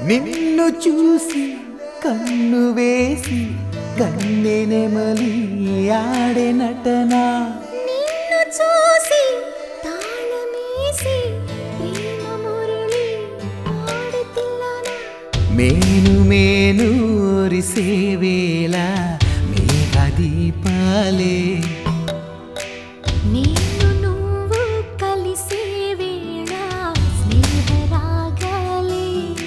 నిన్ను చూసి కన్ను వేసి కన్నెనెమలి ఆడే నటనా నిన్ను చూసి తాళమేసి ప్రేమ మురళి పాడుతున్నానా మేను మేను ఒరిసే వేళ మేఘ దీపాలే నేను నువ్వు కలిసే వేళ స్నేహరాగాలే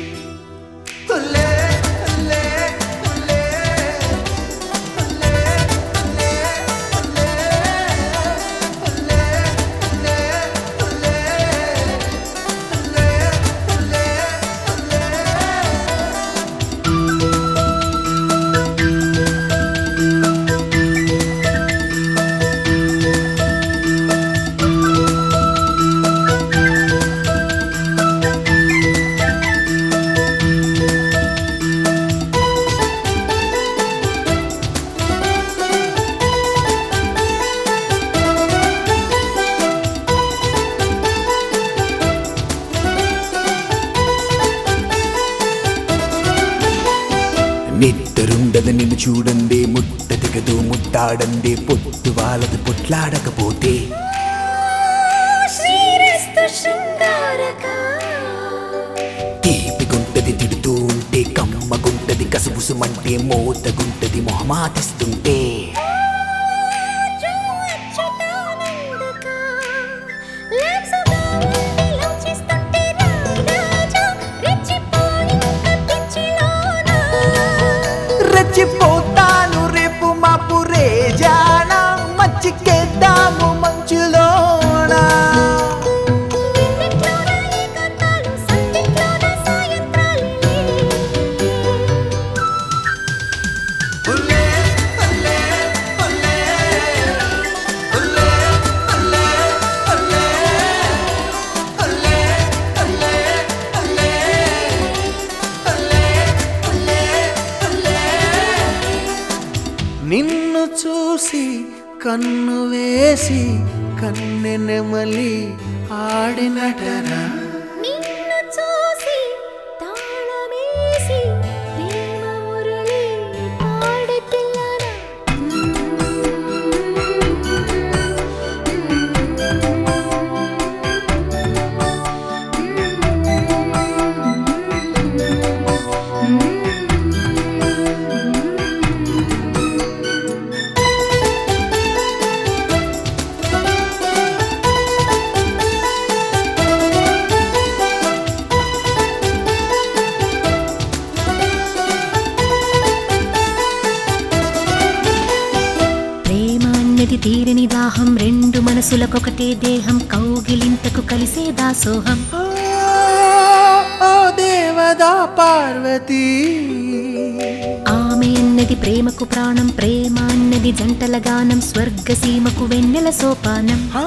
నిద్దరుండదు నిన్ను చూడండి ముట్ట దిగదు ముట్టాడండి పొట్టు వాళ్ళది పొట్లాడకపోతే శ్రీరస్తు శృంగారక తీపి గుంటది తిడుతూ ఉంటే కమ్మగుంటది కసుబుసుమంటే మోతగుంటది మొహమాటిస్తుంటే అచ్యుతానందక లాప్సగా లోచిస్తుంటే రాజా రెచ్చిపోయి కప్పించిలోనా రెచ్చిపోతాను రేపు మాపు రేజాన మచ్చికేద్దాము మంచులోనా నిన్నట్లోన ఏకాంతాలు సంధిట్లోన సాయంత్రాలే నిన్ను చూసి కన్ను వేసి కన్నెనెమలి ఆడినటనా నిన్ను చూసి తాళమేసి ప్రేమ మురళి పాడుతున్నానా ప్రేమ అన్నది తీరని దాహం రెండు మనసులకొకటే దేహం కౌగిలింతకు కలిసే దాసోహం ఆ, ఓ దేవదా పార్వతీ ఆమె అన్నది ప్రేమకు ప్రాణం ప్రేమ అన్నది జంటల గానం స్వర్గసీమకు వెన్నెల సోపానం ఆ,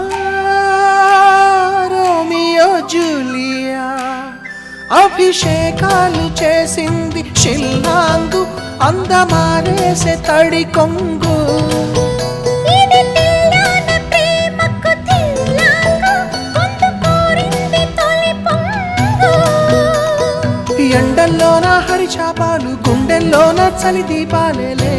రోమియో జూలియా అభిషేకాలు చేసింది షిల్లాంగు అందమారేసే తడి కొంగు ఇది తెల్లాన ప్రేమకు తెల్లాంగు, పొందు కోరింది తొలి పొంగు. ఎండల్లోన హరిచాపాలు గుండెల్లోన చలి దీపాలేలే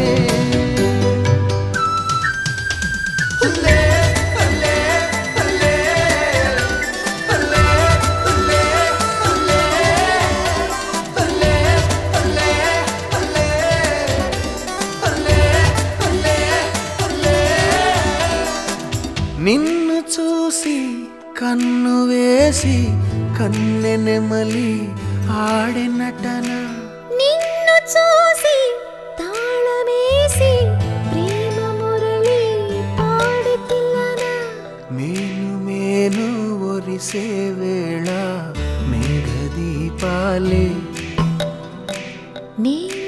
నిన్ను చూసి కన్ను వేసి కన్నెనెమలి ఆడినటన నిన్ను చూసి తాళమేసి ప్రేమ మురళి పాడుతున్నానా మేను మేను ఒరిసే వేళ మేఘ దీపాలే నేను